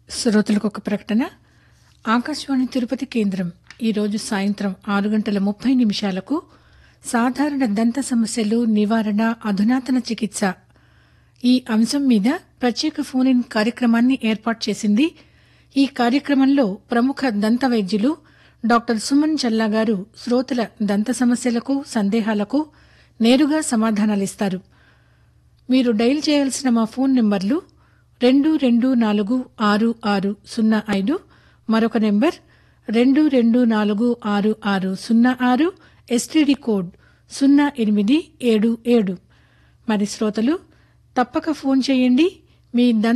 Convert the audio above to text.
శ్రోతలకు ఒక ప్రకటన ఆకాశవాణి తిరుపతి కేంద్రం ఈరోజు సాయంత్రం ఆరు గంటల ముప్పై నిమిషాలకు సాధారణ దంత సమస్యలు నివారణ అధునాతన చికిత్స ఈ అంశం మీద ప్రత్యేక ఫోన్ ఇన్ కార్యక్రమాన్ని ఏర్పాటు చేసింది ఈ కార్యక్రమంలో ప్రముఖ దంత వైద్యులు డాక్టర్ సుమన్ చల్లా గారు శ్రోతల దంత సమస్యలకు సందేహాలకు నేరుగా సమాధానాలిస్తారు మీరు డయల్ చేయాల్సిన మా ఫోన్ నెంబర్లు రెండు రెండు నాలుగు ఆరు ఆరు సున్నా ఐదు మరొక నెంబర్ రెండు రెండు నాలుగు ఆరు ఆరు సున్నా ఆరు ఎస్టీడీ కోడ్ సున్నా ఎనిమిది ఏడు ఏడు మరి శ్రోతలు తప్పక ఫోన్ చేయండి మీ దంత